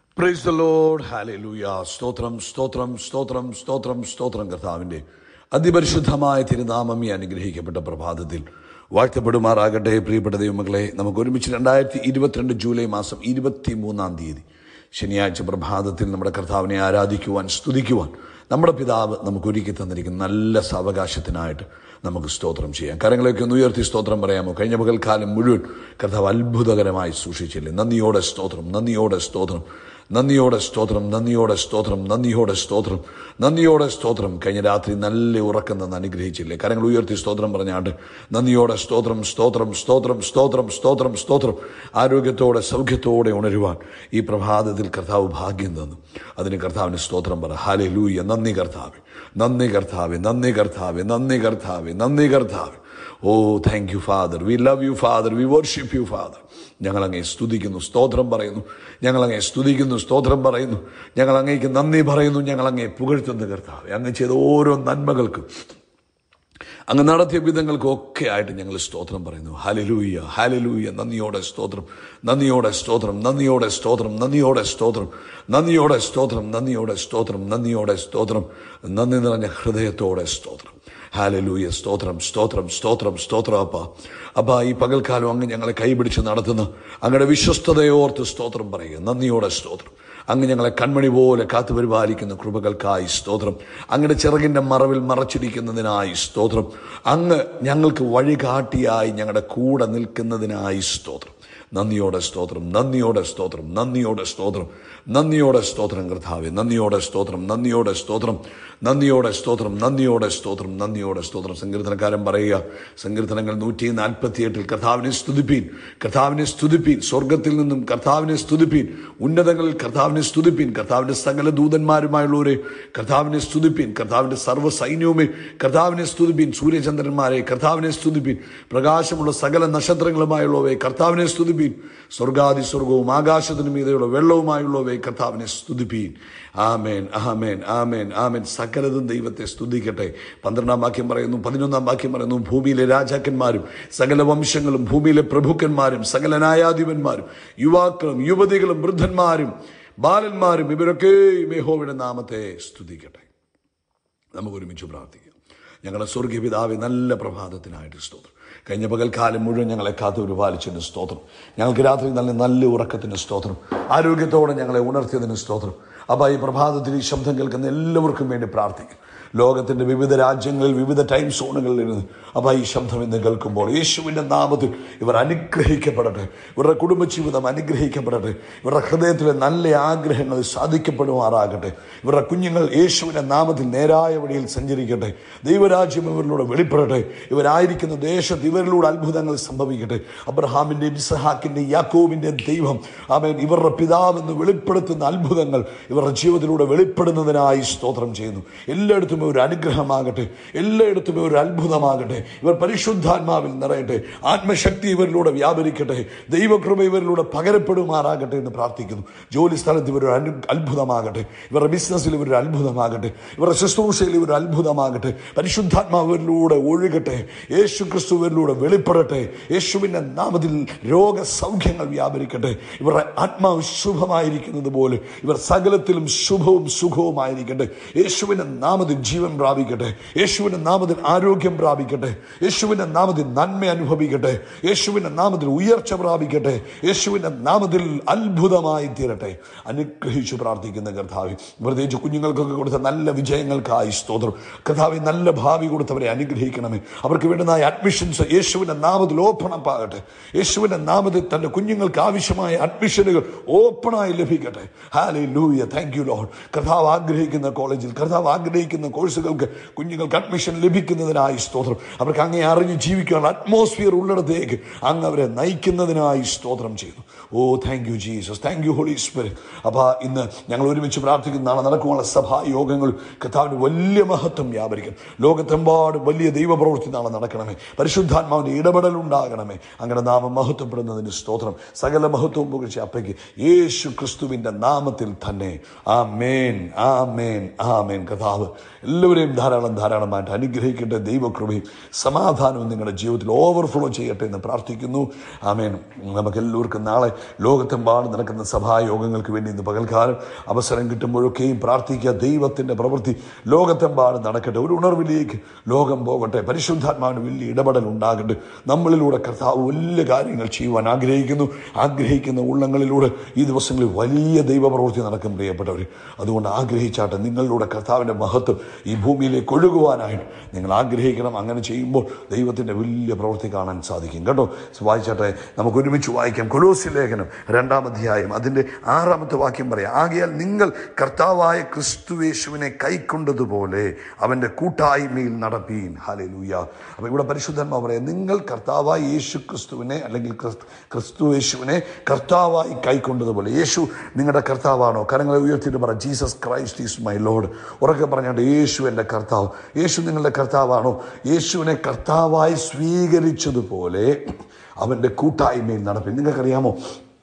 praise the Lord ഹാലൂയ സ്തോത്രം സ്തോത്രം സ്തോത്രം സ്തോത്രം സ്തോത്രം കർത്താവിൻ്റെ അതിപരിശുദ്ധമായ തിരുനാമം ഈ അനുഗ്രഹിക്കപ്പെട്ട പ്രഭാതത്തിൽ വാഴ്ത്തപ്പെടുമാറാകട്ടെ പ്രിയപ്പെട്ട ദൈവമക്കളെ നമുക്ക് ഒരുമിച്ച് രണ്ടായിരത്തി ഇരുപത്തിരണ്ട് ജൂലൈ മാസം ഇരുപത്തി മൂന്നാം തീയതി ശനിയാഴ്ച പ്രഭാതത്തിൽ നമ്മുടെ കർത്താവിനെ ആരാധിക്കുവാൻ സ്തുതിക്കുവാൻ നമ്മുടെ പിതാവ് നമുക്ക് ഒരുക്കി തന്നിരിക്കുന്ന നല്ല സാവകാശത്തിനായിട്ട് നമുക്ക് സ്തോത്രം ചെയ്യാം കരങ്ങളെയൊക്കെ ഒന്ന് ഉയർത്തി സ്തോത്രം പറയാമോ കഴിഞ്ഞ പകൽക്കാലം മുഴുവൻ കർത്താവ് അത്ഭുതകരമായി സൂക്ഷിച്ചില്ലേ നന്ദിയോടെ സ്തോത്രം നന്ദിയോടെ സ്തോത്രം നന്ദിയോടെ സ്തോത്രം നന്ദിയോടെ സ്തോത്രം നന്ദിയോടെ സ്തോത്രം നന്ദിയോടെ സ്തോത്രം കഴിഞ്ഞ രാത്രി നല്ല ഉറക്കം തന്ന് അനുഗ്രഹിച്ചില്ലേ കരങ്ങൾ ഉയർത്തി സ്തോത്രം പറഞ്ഞാണ്ട് നന്ദിയോടെ സ്തോത്രം സ്തോത്രം സ്തോത്രം സ്തോത്രം സ്തോത്രം സ്തോത്രം ആരോഗ്യത്തോടെ സൗഖ്യത്തോടെ ഉണരുവാൻ ഈ പ്രഭാതത്തിൽ കർത്താവ് ഭാഗ്യം തന്നു അതിന് കർത്താവിന് സ്തോത്രം പറ ഹാലെ ലൂയ നന്ദി കർത്താവ് നന്ദി കർത്താവ് നന്ദി കർത്താവ് നന്ദി കർത്താവ് നന്ദി കർത്താവ് oh thank you Father we love you Father we worship you Father ഞങ്ങൾ അങ്ങേ സ്തുതിക്കുന്നു സ്തോത്രം പറയുന്നു ഞങ്ങൾ അങ്ങേ സ്തുതിക്കുന്നു സ്തോത്രം പറയുന്നു ഞങ്ങൾ അങ്ങേക്ക് നന്ദി പറയുന്നു ഞങ്ങൾ അങ്ങേ പുകഴ്ത്തുന്ന കർത്താവ് അങ്ങ് ചെയ്ത ഓരോ നന്മകൾക്കും അങ്ങ് നടത്തിയ വിധങ്ങൾക്കും ഒക്കെ ആയിട്ട് ഞങ്ങൾ സ്തോത്രം പറയുന്നു ഹാലലൂയ ഹാലലൂയ നന്ദിയോടെ സ്തോത്രം നന്ദിയോടെ സ്തോത്രം നന്ദിയോടെ സ്തോത്രം നന്ദിയോടെ സ്തോത്രം നന്ദിയോടെ സ്തോത്രം നന്ദിയോടെ സ്തോത്രം നന്ദിയോടെ സ്തോത്രം നന്ദി നിറഞ്ഞ ഹൃദയത്തോടെ സ്തോത്രം ഹാലലൂയ സ്തോത്രം സ്തോത്രം സ്തോത്രം സ്തോത്രം അപ്പ അപ്പ ഈ പകൽക്കാലം അങ്ങ് ഞങ്ങളെ കൈപിടിച്ച് നടത്തുന്ന അങ്ങയുടെ വിശ്വസ്തതയോർത്ത് സ്തോത്രം പറയുക നന്ദിയോടെ സ്തോത്രം അങ്ങ് ഞങ്ങളെ കൺമണി പോലെ കാത്തുപരിപാലിക്കുന്ന കൃപകൾക്കായി സ്തോത്രം അങ്ങയുടെ ചിറകിന്റെ മറവിൽ മറച്ചിരിക്കുന്നതിനായി സ്തോത്രം അങ്ങ് ഞങ്ങൾക്ക് വഴികാട്ടിയായി ഞങ്ങളുടെ കൂടെ നിൽക്കുന്നതിനായി സ്തോത്രം നന്ദിയോടെ സ്തോത്രം നന്ദിയോടെ സ്തോത്രം നന്ദിയോടെ സ്തോത്രം നന്ദിയോടെ സ്തോത്രം കർത്താവെ നന്ദിയോടെ സ്തോത്രം നന്ദിയോടെ സ്തോത്രം നന്ദിയോടെ സ്തോത്രം നന്ദിയോടെ സ്തോത്രം നന്ദിയോടെ സ്തോത്രം സങ്കീർത്തനക്കാരൻ പറയുക സങ്കീർത്തനങ്ങൾ നൂറ്റി നാൽപ്പത്തിയെട്ടിൽ കർത്താവിനെ സ്തുതിപ്പീൻ കർത്താവിനെ സ്തുതിപ്പീൻ സ്വർഗത്തിൽ നിന്നും കർത്താവിനെ സ്തുതിപ്പീൻ ഉന്നതങ്ങളിൽ കർത്താവിനെ സ്തുതിപ്പീൻ കർത്താവിന്റെ സകല ദൂതന്മാരുമായുള്ളവരെ കർത്താവിനെ സ്തുതിപ്പീൻ കർത്താവിന്റെ സർവ്വ സൈന്യവുമേ കർത്താവിനെ സ്തുതിപ്പീൻ സൂര്യചന്ദ്രന്മാരെ കർത്താവിനെ സ്തുതിപ്പീൻ പ്രകാശമുള്ള സകല നക്ഷത്രങ്ങളുമായുള്ളവയെ കർത്താവിനെ സ്തുതിപ്പീൻ സ്വർഗാദി സ്വർഗവും ആകാശത്തിനു മീതെയുള്ള വെള്ളവുമായുള്ളവയെ കർത്താവിനെ സ്തുതിപ്പീൻ ആമേൻ ആമേൻ ആമേൻ ആമേൻ സകലതും ദൈവത്തെ സ്തുതിക്കട്ടെ പന്ത്രണ്ടാം വാക്യം പറയുന്നു പതിനൊന്നാം വാക്യം പറയുന്നു ഭൂമിയിലെ രാജാക്കന്മാരും സകല വംശങ്ങളും ഭൂമിയിലെ പ്രഭുക്കന്മാരും സകല ന്യായാധിപന്മാരും യുവാക്കളും യുവതികളും വൃദ്ധന്മാരും ബാലന്മാരും ഇവരൊക്കെ യഹോവയുടെ നാമത്തെ സ്തുതിക്കട്ടെ നമുക്ക് ഒരുമിച്ച് പ്രാർത്ഥിക്കാം ഞങ്ങളുടെ സ്വർഗീയ പിതാവെ നല്ല പ്രഭാതത്തിനായിട്ട് സ്തോത്രം കഴിഞ്ഞ പകൽക്കാലം മുഴുവൻ ഞങ്ങളെ കാത്തു പരിപാലിച്ചതിന് സ്തോത്രം ഞങ്ങൾക്ക് രാത്രി നല്ല നല്ല ഉറക്കത്തിന് സ്തോത്രം ആരോഗ്യത്തോടെ ഞങ്ങളെ ഉണർത്തിയതിന് സ്തോത്രം അപ്പോൾ ഈ പ്രഭാതത്തിൽ ഈ ശബ്ദം കേൾക്കുന്ന എല്ലാവർക്കും വേണ്ടി പ്രാർത്ഥിക്കും ലോകത്തിന്റെ വിവിധ രാജ്യങ്ങളിൽ വിവിധ ടൈം സോണുകളിൽ ഇരുന്ന് അപ്പോൾ ഈ ശബ്ദം ഇന്ന് കേൾക്കുമ്പോൾ യേശുവിൻ്റെ നാമത്തിൽ ഇവർ അനുഗ്രഹിക്കപ്പെടട്ടെ ഇവരുടെ കുടുംബജീവിതം അനുഗ്രഹിക്കപ്പെടട്ടെ ഇവരുടെ ഹൃദയത്തിലെ നല്ല ആഗ്രഹങ്ങൾ സാധിക്കപ്പെടുമാറാകട്ടെ ഇവരുടെ കുഞ്ഞുങ്ങൾ യേശുവിൻ്റെ നാമത്തിൽ നേരായ വഴിയിൽ സഞ്ചരിക്കട്ടെ ദൈവരാജ്യം ഇവരിലൂടെ വെളിപ്പെടട്ടെ ഇവരായിരിക്കുന്ന ദേശത്ത് ഇവരിലൂടെ അത്ഭുതങ്ങൾ സംഭവിക്കട്ടെ അബ്രഹാമിൻ്റെയും ഇസഹാക്കിൻ്റെയും യാക്കോബിൻ്റെയും ദൈവം അവൻ ഇവരുടെ പിതാവെന്ന് വെളിപ്പെടുത്തുന്ന അത്ഭുതങ്ങൾ ഇവരുടെ ജീവിതത്തിലൂടെ വെളിപ്പെടുന്നതിനായി സ്തോത്രം ചെയ്യുന്നു എല്ലായിടത്തും ഒരു അനുഗ്രഹമാകട്ടെ എല്ലായിടത്തും ഒരു അത്ഭുതമാകട്ടെ ഇവർ പരിശുദ്ധാത്മാവിൽ നിറയട്ടെ ആത്മശക്തി ഇവരിലൂടെ വ്യാപരിക്കട്ടെ ദൈവകൃപ ഇവരിലൂടെ പകരപ്പെടുമാറാകട്ടെ എന്ന് പ്രാർത്ഥിക്കുന്നു ജോലി സ്ഥലത്ത് ഇവരൊരു അനു അത്ഭുതമാകട്ടെ ഇവരുടെ ബിസിനസ്സിൽ ഇവരൊരു അത്ഭുതമാകട്ടെ ഇവരുടെ ശുശ്രൂഷയിൽ ഇവരൊരു അത്ഭുതമാകട്ടെ പരിശുദ്ധാത്മാവിലൂടെ ഒഴുകട്ടെ യേശു ക്രിസ്തുവിലൂടെ വെളിപ്പെടട്ടെ യേശുവിൻ്റെ നാമത്തിൽ രോഗസൗഖ്യങ്ങൾ വ്യാപരിക്കട്ടെ ഇവരുടെ ആത്മാവ് ശുഭമായിരിക്കുന്നത് പോലെ ഇവർ സകലത്തിലും ശുഭവും സുഖവുമായിരിക്കട്ടെ യേശുവിൻ്റെ നാമത്തിൽ ജീവൻ പ്രാപിക്കട്ടെ യേശുവിൻ്റെ നാമത്തിൽ ആരോഗ്യം പ്രാപിക്കട്ടെ യേശുവിൻ്റെ നാമത്തിൽ നന്മ അനുഭവിക്കട്ടെ യേശുവിൻ്റെ നാമത്തിൽ ഉയർച്ച പ്രാപിക്കട്ടെ യേശുവിൻ്റെ നാമത്തിൽ അത്ഭുതമായി തീരട്ടെ അനുഗ്രഹിച്ചു പ്രാർത്ഥിക്കുന്ന കർത്താവ് പ്രത്യേകിച്ച് കുഞ്ഞുങ്ങൾക്കൊക്കെ കൊടുത്ത നല്ല വിജയങ്ങൾക്കായി സ്തോത്രം കർത്താവ് നല്ല ഭാവി കൊടുത്തവരെ അനുഗ്രഹിക്കണമേ അവർക്ക് വേണ്ടുന്ന അഡ്മിഷൻസ് യേശുവിൻ്റെ നാമത്തിൽ ഓപ്പൺ അപ്പ് ആകട്ടെ യേശുവിൻ്റെ നാമത്തിൽ തൻ്റെ കുഞ്ഞുങ്ങൾക്ക് ആവശ്യമായ അഡ്മിഷനുകൾ ഓപ്പണായി ലഭിക്കട്ടെ ഹാലി ലൂയ താങ്ക് യു ലോഡ് കർത്താവ് ആഗ്രഹിക്കുന്ന കോളേജിൽ കർത്താവ് ആഗ്രഹിക്കുന്ന കോഴ്സുകൾക്ക് കുഞ്ഞുങ്ങൾക്ക് അഡ്മിഷൻ ലഭിക്കുന്നതിനായി സ്തോത്രം അവർക്ക് അങ്ങേ അറിഞ്ഞ് ജീവിക്കാനുള്ള അറ്റ്മോസ്ഫിയർ ഉള്ളിടത്തേക്ക് അങ്ങ് അവരെ നയിക്കുന്നതിനായി സ്തോത്രം ചെയ്യുന്നു oh thank you Jesus thank you Holy Spirit അപ്പോൾ ഇന്ന് ഞങ്ങൾ ഒരുമിച്ച് പ്രാർത്ഥിക്കുന്ന നാളെ നടക്കുവാനുള്ള സഭാ യോഗങ്ങൾ കർത്താവിന് വലിയ മഹത്വം വ്യാപരിക്കും ലോകത്തെമ്പാടും വലിയ ദൈവപ്രവൃത്തി നാളെ നടക്കണമേ പരിശുദ്ധാത്മാവിൻ്റെ ഇടപെടൽ ഉണ്ടാകണമേ അങ്ങനെ നാമം മഹത്വപ്പെടുന്നതിന് സ്തോത്രം സകല മഹത്വവും പുകഴ്ച അപ്പയ്ക്ക് യേശു ക്രിസ്തുവിൻ്റെ നാമത്തിൽ തന്നെ ആ മേൻ ആ മേൻ ആ മേൻ കഥാവ് എല്ലാവരെയും ധാരാളം ധാരാളമായിട്ട് അനുഗ്രഹിക്കട്ടെ ദൈവകൃപയും സമാധാനവും നിങ്ങളുടെ ജീവിതത്തിൽ ഓവർഫ്ലോ ചെയ്യട്ടെ എന്ന് പ്രാർത്ഥിക്കുന്നു ആമേൻ നമുക്ക് എല്ലാവർക്കും നാളെ ലോകത്തെമ്പാടും നടക്കുന്ന സഭായോഗങ്ങൾക്ക് വേണ്ടി ഇന്ന് പകൽക്കാലം അവസരം കിട്ടുമ്പോഴൊക്കെയും പ്രാർത്ഥിക്കുക ദൈവത്തിൻ്റെ പ്രവൃത്തി ലോകത്തെമ്പാടും നടക്കട്ടെ ഒരു ഉണർവിലേക്ക് ലോകം പോകട്ടെ പരിശുദ്ധാത്മാവിന് വലിയ ഇടപെടൽ ഉണ്ടാകട്ടെ നമ്മളിലൂടെ കർത്താവ് വലിയ കാര്യങ്ങൾ ചെയ്യുവാൻ ആഗ്രഹിക്കുന്നു ആഗ്രഹിക്കുന്ന ഉള്ളങ്ങളിലൂടെ ഈ ദിവസങ്ങളിൽ വലിയ ദൈവപ്രവൃത്തി നടക്കും പ്രിയപ്പെട്ടവർ അതുകൊണ്ട് ആഗ്രഹിച്ചാട്ടെ നിങ്ങളിലൂടെ കർത്താവിൻ്റെ മഹത്വം ഈ ഭൂമിയിലേക്ക് ഒഴുകുവാനായിട്ട് നിങ്ങൾ ആഗ്രഹിക്കണം അങ്ങനെ ചെയ്യുമ്പോൾ ദൈവത്തിൻ്റെ വലിയ പ്രവൃത്തി കാണാൻ സാധിക്കും കേട്ടോ വായിച്ചാട്ടെ നമുക്ക് ഒരുമിച്ച് വായിക്കാം കൊലോസി ലേഖനം രണ്ടാം അധ്യായം അതിൻ്റെ ആറാമത്തെ വാക്യം പറയാം ആകയാൽ നിങ്ങൾ കർത്താവായ ക്രിസ്തുവേശുവിനെ കൈക്കൊണ്ടതുപോലെ അവൻ്റെ കൂട്ടായ്മയിൽ നടപ്പീൻ ഹാലലൂയ അപ്പോൾ ഇവിടെ പരിശുദ്ധന്മാർ പറയാം നിങ്ങൾ കർത്താവായ യേശു ക്രിസ്തുവിനെ അല്ലെങ്കിൽ ക്രിസ്തു ക്രിസ്തു യേശുവിനെ കർത്താവായി കൈക്കൊണ്ടതുപോലെ യേശു നിങ്ങളുടെ കർത്താവാണോ കരങ്ങളെ ഉയർത്തിയിട്ട് പറ Jesus Christ is my Lord ഉറക്കെ പറഞ്ഞാണ്ട് യേശു എൻ്റെ കർത്താവ് യേശു നിങ്ങളുടെ കർത്താവാണോ യേശുവിനെ കർത്താവായി സ്വീകരിച്ചതുപോലെ അവൻ്റെ കൂട്ടായ്മയിൽ നടപ്പി നിങ്ങൾക്കറിയാമോ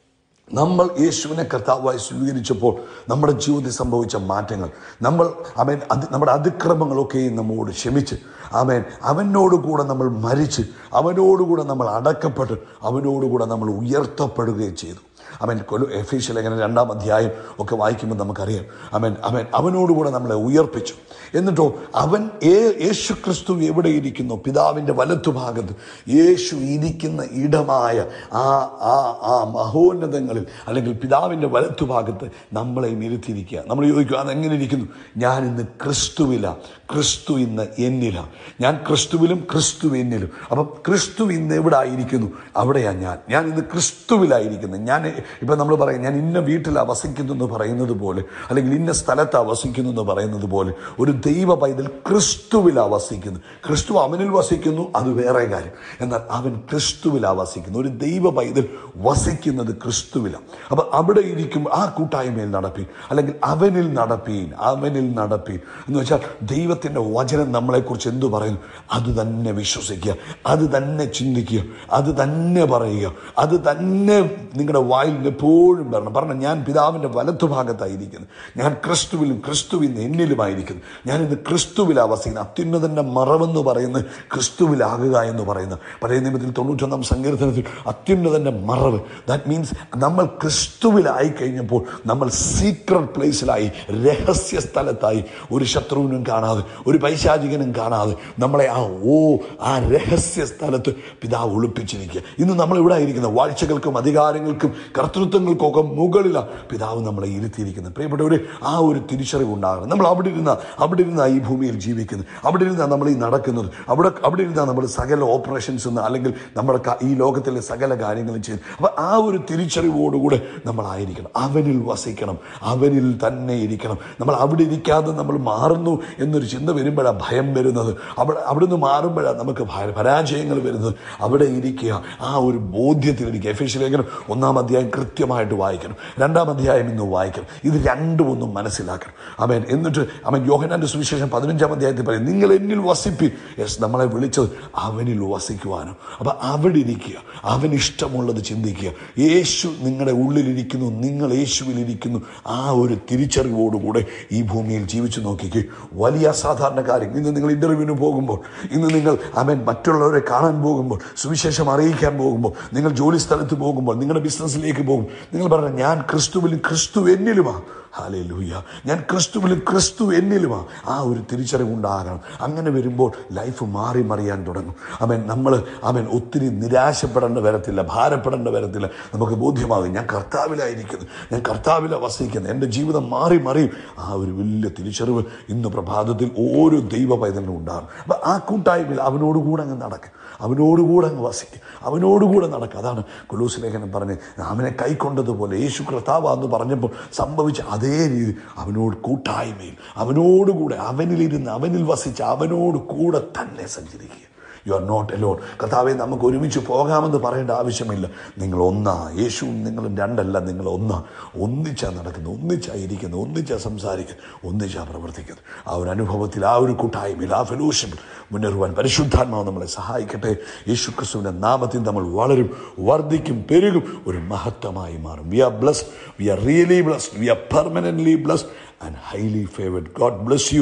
നമ്മൾ യേശുവിനെ കർത്താവായി സ്വീകരിച്ചപ്പോൾ നമ്മുടെ ജീവിതത്തിൽ സംഭവിച്ച മാറ്റങ്ങൾ നമ്മൾ അവൻ അത് നമ്മുടെ അതിക്രമങ്ങളൊക്കെയും നമ്മോട് ക്ഷമിച്ച് അവൻ അവനോടുകൂടെ നമ്മൾ മരിച്ച് അവനോടുകൂടെ നമ്മൾ അടക്കപ്പെട്ട് അവനോടുകൂടെ നമ്മൾ ഉയർത്തപ്പെടുകയും ചെയ്തു അവൻ കൊലു എഫീഷ്യ ലേഖനം രണ്ടാം അധ്യായം ഒക്കെ വായിക്കുമ്പോൾ നമുക്കറിയാം അവൻ അവൻ അവനോടുകൂടെ നമ്മളെ ഉയർപ്പിച്ചു എന്നിട്ടോ അവൻ ഏ യേശു ക്രിസ്തു എവിടെ ഇരിക്കുന്നു പിതാവിൻ്റെ വലത്തുഭാഗത്ത് യേശു ഇരിക്കുന്ന ഇടമായ ആ ആ ആ മഹോന്നതങ്ങളിൽ അല്ലെങ്കിൽ പിതാവിൻ്റെ വലത്തുഭാഗത്ത് നമ്മളെ ഇരുത്തിയിരിക്കുക നമ്മൾ ചോദിക്കുക അതെങ്ങനെ ഇരിക്കുന്നു ഞാൻ ഇന്ന് ക്രിസ്തുവില ക്രിസ്തു ഇന്ന് എന്നില ഞാൻ ക്രിസ്തുവിലും ക്രിസ്തു എന്നിലും അപ്പം ക്രിസ്തു ഇന്ന് എവിടെ ആയിരിക്കുന്നു അവിടെയാണ് ഞാൻ ഞാൻ ഇന്ന് ക്രിസ്തുവിലായിരിക്കുന്നത് ഞാൻ ഇപ്പം നമ്മൾ പറയും ഞാൻ ഇന്ന വീട്ടിലാണ് വസിക്കുന്നു എന്ന് പറയുന്നത് പോലെ അല്ലെങ്കിൽ ഇന്ന സ്ഥലത്താണ് വസിക്കുന്നു എന്ന് പറയുന്നത് പോലെ ഒരു ദൈവ പൈതൽ ക്രിസ്തുവിലാണ് വസിക്കുന്നു ക്രിസ്തു അവനിൽ വസിക്കുന്നു അത് വേറെ കാര്യം എന്നാൽ അവൻ ക്രിസ്തുവിലാണ് വസിക്കുന്നു ഒരു ദൈവ പൈതൽ വസിക്കുന്നത് ക്രിസ്തുവിലാണ് അപ്പം അവിടെ ഇരിക്കുമ്പോൾ ആ കൂട്ടായ്മയിൽ നടപ്പീൻ അല്ലെങ്കിൽ അവനിൽ നടപ്പീൻ അവനിൽ നടപ്പീൻ എന്ന് വെച്ചാൽ ദൈവത്തിൻ്റെ വചനം നമ്മളെക്കുറിച്ച് എന്തു പറയുന്നു അത് തന്നെ വിശ്വസിക്കുക അത് തന്നെ ചിന്തിക്കുക അത് തന്നെ പറയുക അത് തന്നെ നിങ്ങളുടെ വായിൽ എപ്പോഴും വരണം പറഞ്ഞു ഞാൻ പിതാവിൻ്റെ വലത്തുഭാഗത്തായിരിക്കുന്നു ഞാൻ ക്രിസ്തുവിലും ക്രിസ്തുവിൻ എന്നിലുമായിരിക്കുന്നു ഞാൻ ഇന്ന് ക്രിസ്തുവിലാണ് വസിക്കുന്നത് അത്യുന്നതൻ്റെ മറവെന്ന് പറയുന്നത് ക്രിസ്തുവിലാകുക എന്ന് പറയുന്ന പഴയ നിയമത്തിൽ തൊണ്ണൂറ്റൊന്നാം സങ്കീർത്തനത്തിൽ അത്യുന്നതൻ്റെ മറവ് ദാറ്റ് മീൻസ് നമ്മൾ ക്രിസ്തുവിലായി കഴിഞ്ഞപ്പോൾ നമ്മൾ സീക്രട്ട് പ്ലേസിലായി രഹസ്യ സ്ഥലത്തായി ഒരു ശത്രുവിനും കാണാതെ ഒരു പൈശാചികനും കാണാതെ നമ്മളെ ആ ഓ ആ രഹസ്യ സ്ഥലത്ത് പിതാവ് ഒളിപ്പിച്ചിരിക്കുക ഇന്ന് നമ്മൾ ഇവിടെ ആയിരിക്കുന്ന വാഴ്ചകൾക്കും അധികാരങ്ങൾക്കും കർത്തൃത്വങ്ങൾക്കും ഒക്കെ മുകളിലാണ് പിതാവ് നമ്മളെ ഇരുത്തിയിരിക്കുന്നത് പ്രിയപ്പെട്ടവരെ ആ ഒരു തിരിച്ചറിവ് ഉണ്ടാകണം നമ്മൾ അവിടെ ഇരുന്ന അവിടെ ഇരുന്ന ഈ ഭൂമിയിൽ ജീവിക്കുന്നത് അവിടെ ഇരുന്നാണ് നമ്മൾ ഈ നടക്കുന്നത് അവിടെ അവിടെ ഇരുന്നാണ് നമ്മൾ സകല ഓപ്പറേഷൻസ് അല്ലെങ്കിൽ നമ്മുടെ ക- ഈ ലോകത്തിലെ സകല കാര്യങ്ങളും ചെയ്യുന്നത് അപ്പം ആ ഒരു തിരിച്ചറിവോടുകൂടെ നമ്മളായിരിക്കണം അവനിൽ വസിക്കണം അവനിൽ തന്നെ ഇരിക്കണം നമ്മൾ അവിടെ ഇരിക്കാതെ നമ്മൾ മാറുന്നു എന്നൊരു ചിന്ത വരുമ്പോഴാണ് ഭയം വരുന്നത് അവിടെ അവിടുന്ന് മാറുമ്പോഴാണ് നമുക്ക് ഭയ- പരാജയങ്ങൾ വരുന്നത് അവിടെ ഇരിക്കുക ആ ഒരു ബോധ്യത്തിലിരിക്കുക എഫേഷ്യ ലേഖനം ഒന്നാം അധ്യായം കൃത്യമായിട്ട് വായിക്കണം രണ്ടാം അധ്യായം ഇന്ന് വായിക്കണം ഇത് രണ്ടും ഒന്നും മനസ്സിലാക്കണം അവൻ എന്നിട്ട് അവൻ യോഹനാന്റെ സുവിശേഷം പതിനഞ്ചാം അധ്യായത്തിൽ പറയും നിങ്ങൾ എന്നിൽ വസിപ്പി യെസ് നമ്മളെ വിളിച്ചത് അവനിൽ വസിക്കുവാനോ അപ്പം അവിടെ ഇരിക്കുക അവൻ ഇഷ്ടമുള്ളത് ചിന്തിക്കുക യേശു നിങ്ങളുടെ ഉള്ളിലിരിക്കുന്നു നിങ്ങൾ യേശുവിലിരിക്കുന്നു ആ ഒരു തിരിച്ചറിവോടുകൂടെ ഈ ഭൂമിയിൽ ജീവിച്ചു നോക്കിക്ക് വലിയ അസാധാരണ കാര്യം ഇന്ന് നിങ്ങൾ ഇൻ്റർവ്യൂവിന് പോകുമ്പോൾ ഇന്ന് നിങ്ങൾ അവൻ മറ്റുള്ളവരെ കാണാൻ പോകുമ്പോൾ സുവിശേഷം അറിയിക്കാൻ പോകുമ്പോൾ നിങ്ങൾ ജോലി സ്ഥലത്ത് പോകുമ്പോൾ നിങ്ങളുടെ ബിസിനസ്സിലേക്ക് പോകും നിങ്ങൾ പറഞ്ഞ ഞാൻ ക്രിസ്തുവിലും ക്രിസ്തു എന്നിലുമാണ് ഹാലേ ലൂയ ഞാൻ ക്രിസ്തുവിലും ക്രിസ്തു എന്നിലുമാ ആ ഒരു തിരിച്ചറിവുണ്ടാകണം അങ്ങനെ വരുമ്പോൾ ലൈഫ് മാറി മറിയാൻ തുടങ്ങും അവൻ നമ്മൾ അവൻ ഒത്തിരി നിരാശപ്പെടേണ്ട വരത്തില്ല ഭാരപ്പെടേണ്ട വരത്തില്ല നമുക്ക് ബോധ്യമാകും ഞാൻ കർത്താവിലായിരിക്കുന്നു ഞാൻ കർത്താവിലാണ് വസിക്കുന്നത് എൻ്റെ ജീവിതം മാറി മറിയും ആ ഒരു വലിയ തിരിച്ചറിവ് ഇന്ന് പ്രഭാതത്തിൽ ഓരോ ദൈവ പൈതലിനും ഉണ്ടാകും അപ്പം ആ കൂട്ടായ്മയിൽ അവനോടുകൂടെ അങ്ങ് നടക്കും അവനോടുകൂടെ അങ്ങ് വസിക്കും അവനോടുകൂടെ നടക്കുക അതാണ് കുലൂസ് ലേഖനം പറഞ്ഞ് അവനെ കൈക്കൊണ്ടതുപോലെ യേശു കർത്താവാന്ന് പറഞ്ഞപ്പോൾ സംഭവിച്ച അതേ രീതി അവനോട് കൂട്ടായ്മയിൽ അവനോടുകൂടെ അവനിലിരുന്ന് അവനിൽ വസിച്ച് അവനോട് കൂടെ തന്നെ സഞ്ചരിക്കുക യു ആർ നോട്ട് എലോൺ കർത്താവെ നമുക്ക് ഒരുമിച്ച് പോകാമെന്ന് പറയേണ്ട ആവശ്യമില്ല നിങ്ങൾ ഒന്നാ യേശുവും നിങ്ങളും രണ്ടല്ല നിങ്ങൾ ഒന്നാ ഒന്നിച്ചാ നടക്കുന്നത് ഒന്നിച്ചാ ഇരിക്കുന്നത് ഒന്നിച്ചാ സംസാരിക്കുന്നത് ഒന്നിച്ചാ പ്രവർത്തിക്കുന്നത് ആ ഒരു അനുഭവത്തിൽ ആ ഒരു കൂട്ടായ്മയിൽ ആ ഫെലോഷിപ്പിൽ മുന്നേറുവാൻ പരിശുദ്ധാത്മാവ് നമ്മളെ സഹായിക്കട്ടെ യേശു ക്രിസ്തുവിൻ്റെ നാമത്തിൽ നമ്മൾ വളരും വർദ്ധിക്കും പെരുകും ഒരു മഹത്വമായി മാറും we are blessed we are really blessed we are permanently blessed and highly favoured God bless you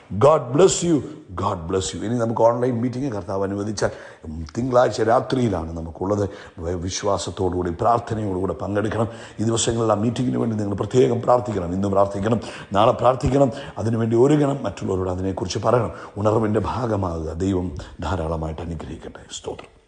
God bless you God bless you ഇനി നമുക്ക് ഓൺലൈൻ മീറ്റിംഗ് കർത്താവ് അനുവദിച്ചാൽ ഉം, തിങ്കളാഴ്ച രാത്രിയിലാണ് നമുക്കുള്ളത് വ- വിശ്വാസത്തോടുകൂടി പ്രാർത്ഥനയോടുകൂടി പങ്കെടുക്കണം ഈ ദിവസങ്ങളിൽ ആ മീറ്റിങ്ങിന് വേണ്ടി നിങ്ങൾ പ്രത്യേകം പ്രാർത്ഥിക്കണം ഇന്ന് പ്രാർത്ഥിക്കണം നാളെ പ്രാർത്ഥിക്കണം അതിനുവേണ്ടി ഒരുങ്ങണം മറ്റുള്ളവരോട് അതിനെക്കുറിച്ച് പറയണം ഉണർവിൻ്റെ ഭാഗമാകുക ദൈവം ധാരാളമായിട്ട് അനുഗ്രഹിക്കട്ടെ സ്തോത്രം